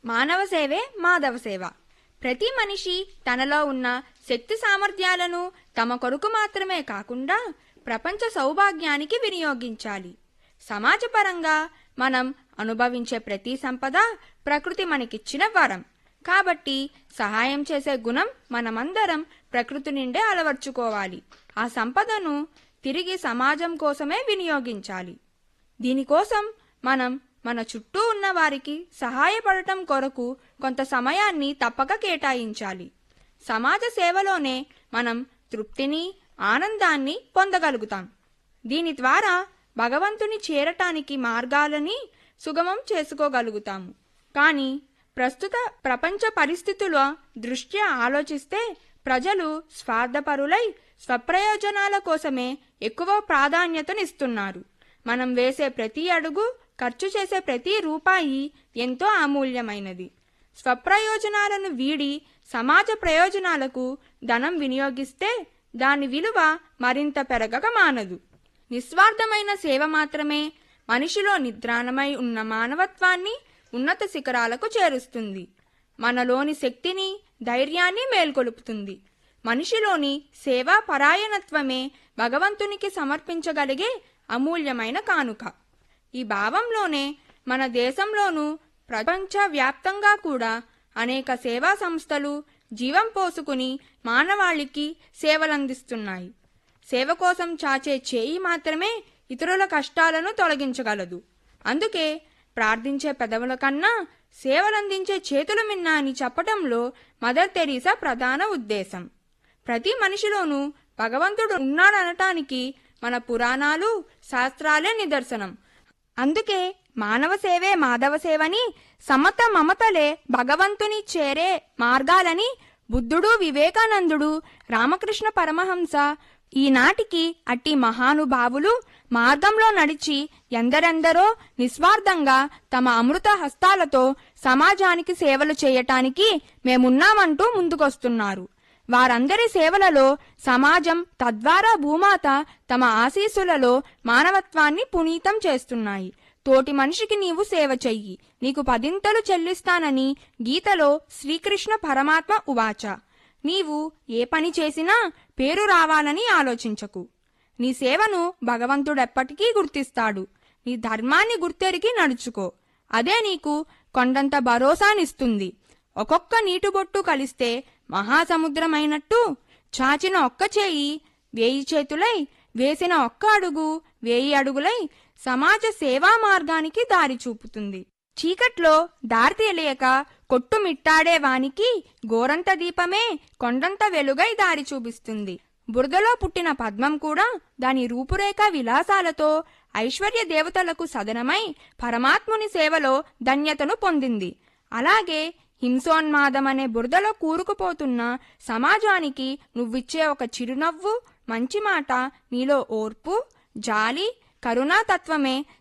మానవ సేవే మాధవ సేవ ప్రతి మనిషి తనలో ఉన్న శక్తి సామర్థ్యాలను తమ కొరకు మాత్రమే కాకుండా ప్రపంచ సౌభాగ్యానికి వినియోగించాలి సమాజపరంగా మనం అనుభవించే ప్రతి సంపద ప్రకృతి మనకిచ్చిన వరం కాబట్టి సహాయం చేసే గుణం మనమందరం ప్రకృతి నుండే అలవర్చుకోవాలి ఆ సంపదను తిరిగి సమాజం కోసమే వినియోగించాలి దీనికోసం మనం మన చుట్టూ ఉన్న వారికి సహాయపడటం కొరకు కొంత సమయాన్ని తప్పక కేటాయించాలి సమాజ సేవలోనే మనం తృప్తిని ఆనందాన్ని పొందగలుగుతాం దీని ద్వారా భగవంతుని చేరటానికి మార్గాలని సుగమం చేసుకోగలుగుతాము కానీ ప్రస్తుత ప్రపంచ పరిస్థితుల దృష్ట్యా ఆలోచిస్తే ప్రజలు స్వార్థపరులై స్వప్రయోజనాల కోసమే ఎక్కువ ప్రాధాన్యతనిస్తున్నారు మనం వేసే ప్రతి అడుగు ఖర్చు చేసే ప్రతి రూపాయి ఎంతో అమూల్యమైనది స్వప్రయోజనాలను వీడి సమాజ ప్రయోజనాలకు ధనం వినియోగిస్తే దాని విలువ మరింత పెరగక మానదు నిస్వార్థమైన సేవ మాత్రమే మనిషిలో నిద్రాణమై ఉన్న మానవత్వాన్ని ఉన్నత శిఖరాలకు చేరుస్తుంది మనలోని శక్తిని ధైర్యాన్ని మేల్కొలుపుతుంది మనిషిలోని సేవా పరాయణత్వమే భగవంతునికి సమర్పించగలిగే అమూల్యమైన కానుక ఈ భావంలోనే మన దేశంలోనూ ప్రపంచ వ్యాప్తంగా కూడా అనేక సేవా సంస్థలు జీవం పోసుకుని మానవాళికి సేవలందిస్తున్నాయి సేవ కోసం చాచే చేయి మాత్రమే ఇతరుల కష్టాలను తొలగించగలదు అందుకే ప్రార్థించే పెదవుల కన్నా సేవలందించే చేతుల మిన్న అని చెప్పటంలో మదర్ తెరీసా ప్రధాన ఉద్దేశం ప్రతి మనిషిలోనూ భగవంతుడు ఉన్నాడనటానికి మన పురాణాలు శాస్త్రాలే నిదర్శనం అందుకే మానవ సేవే మాధవ సేవని సమత మమతలే భగవంతుని చేరే మార్గాలని బుద్ధుడు వివేకానందుడు రామకృష్ణ పరమహంస ఈనాటికి అట్టి మహానుభావులు మార్గంలో నడిచి ఎందరెందరో నిస్వార్థంగా తమ అమృత హస్తాలతో సమాజానికి సేవలు చేయటానికి మేమున్నామంటూ ముందుకొస్తున్నారు వారందరి సేవలలో సమాజం తద్వారా భూమాత తమ ఆశీస్సులలో మానవత్వాన్ని పునీతం చేస్తున్నాయి తోటి మనిషికి నీవు సేవ చెయ్యి నీకు పదింతలు చెల్లిస్తానని గీతలో శ్రీకృష్ణ పరమాత్మ ఉవాచ నీవు ఏ పని చేసినా పేరు రావాలని ఆలోచించకు నీ సేవను భగవంతుడెప్పటికీ గుర్తిస్తాడు నీ ధర్మాన్ని గుర్తెరిగి నడుచుకో అదే నీకు కొండంత భరోసానిస్తుంది ఒక్కొక్క నీటిబొట్టు కలిస్తే మహాసముద్రమైనట్టు చాచిన ఒక్క చేయి వేయి చేతులై వేసిన ఒక్క అడుగు వేయి అడుగులై సమాజ సేవా మార్గానికి దారి చూపుతుంది చీకట్లో దారి తెలియక కొట్టుమిట్టాడే వానికి గోరంత దీపమే కొండంత వెలుగై దారి చూపిస్తుంది బురదలో పుట్టిన పద్మం కూడా దాని రూపురేఖ విలాసాలతో ఐశ్వర్య దేవతలకు సదనమై పరమాత్ముని సేవలో ధన్యతను పొందింది అలాగే హింసోన్మాదమనే బురదలో కూరుకుపోతున్న సమాజానికి నువ్విచ్చే ఒక చిరునవ్వు మంచి మాట నీలో ఓర్పు జాలి కరుణాతత్వమే